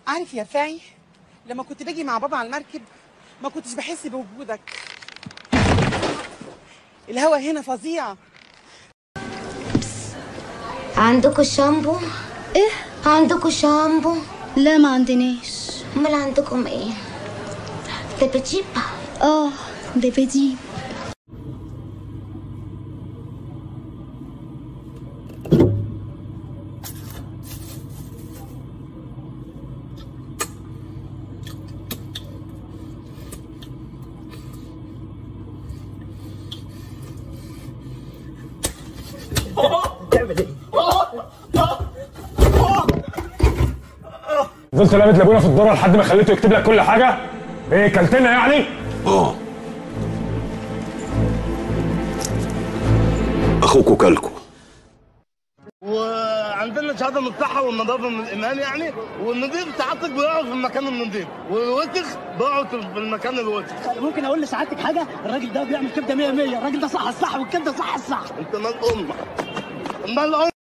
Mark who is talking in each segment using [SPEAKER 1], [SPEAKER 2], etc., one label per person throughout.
[SPEAKER 1] عارف يا رفاعي لما كنت باجي مع بابا على المركب ما كنتش بحس بوجودك الهوا هنا فظيع
[SPEAKER 2] عندكم شامبو؟
[SPEAKER 3] ايه
[SPEAKER 2] عندكم شامبو؟
[SPEAKER 3] لا ما عندناش
[SPEAKER 2] امال عندكم ايه؟ تبجيبة
[SPEAKER 3] اه ده بدي
[SPEAKER 4] فضلت لابد لابونا في الدره لحد ما خليته يكتب لك كل حاجه ايه كلتنا يعني
[SPEAKER 5] اه اخوكوا كلكوا
[SPEAKER 6] وعندنا شهاده من الصحه والنظافه من الايمان يعني والنظيف سعادتك بيقعد في المكان النظيف والوسخ بيقعد في المكان الوسخ
[SPEAKER 7] ممكن اقول لسعادتك حاجه الراجل ده بيعمل كبده 100 100 الراجل ده صح الصح والكبده صح الصح
[SPEAKER 6] انت مال امك مال امك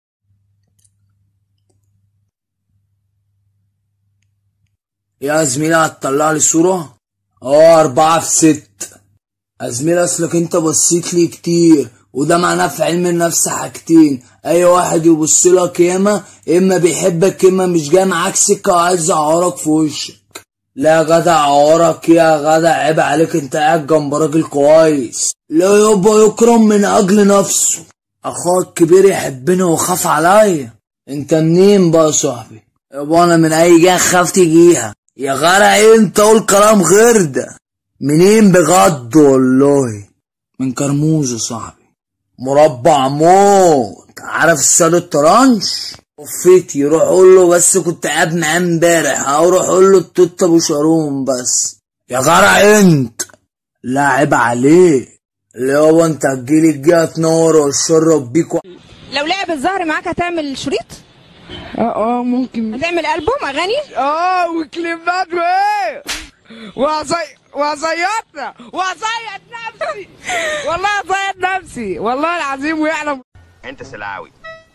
[SPEAKER 8] يا زميلي هتطلع لي صورة؟ اه أربعة في ست يا زميلي أصلك أنت بصيت لي كتير وده معناه في علم النفس حاجتين أي واحد يبص لك ياما إما بيحبك إما مش جاي معاك سكة وعايز يعورك في وشك لا يا جدع عورك يا جدع عيب عليك أنت قاعد جنب راجل كويس لا يابا يكرم من أجل نفسه أخوك الكبير يحبني ويخاف عليا أنت منين بقى يا صاحبي؟ يابا أنا من أي جهة خاف تجيها يا غرع انت قول كلام غير ده منين بجد والله من كرموز يا صاحبي مربع موت عارف السيد الطرنش وفيتي روح قول له بس كنت قاعد معاه امبارح او روح قول له التوت ابو شارون بس يا غرع انت لا عيب عليك اللي هو انت هتجيلي الجهه تنور وتشرب بيك و...
[SPEAKER 9] لو لعب الظهر معاك هتعمل شريط
[SPEAKER 1] اه اه ممكن
[SPEAKER 9] هتعمل ألبوم أغاني
[SPEAKER 1] اه وكليبات وايه وهزي وهزيطنا وهزيط نفسي والله هزيط نفسي والله العظيم ويعلم
[SPEAKER 10] انت سلعاوي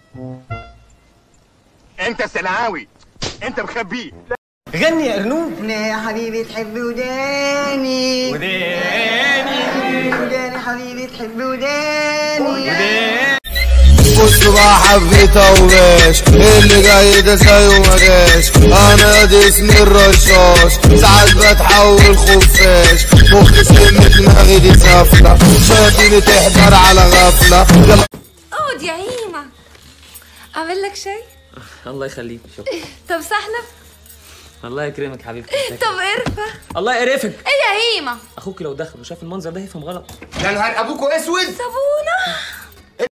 [SPEAKER 10] انت سلعاوي انت مخبيه
[SPEAKER 7] غني يا ارنوب
[SPEAKER 11] يا حبيبي تحب وداني وداني وداني حبيبي تحب وداني
[SPEAKER 12] بص بقى حبيتها وباش اللي جاي ده زي وما جاش انا دي اسمي الرشاش ساعات بتحول خفاش مخي سلم دماغي دي سافلة شاطيني تحضر على غفلة يلا
[SPEAKER 13] اقعد يا هيمة اعمل لك شاي
[SPEAKER 14] الله يخليك شكرا
[SPEAKER 13] طب سحلب
[SPEAKER 14] الله يكرمك حبيبتي
[SPEAKER 13] طب قرفة
[SPEAKER 14] الله يقرفك
[SPEAKER 13] ايه يا هيمة
[SPEAKER 14] اخوك لو دخل وشاف المنظر ده هيفهم غلط
[SPEAKER 10] يا نهار ابوكوا اسود
[SPEAKER 13] صابونة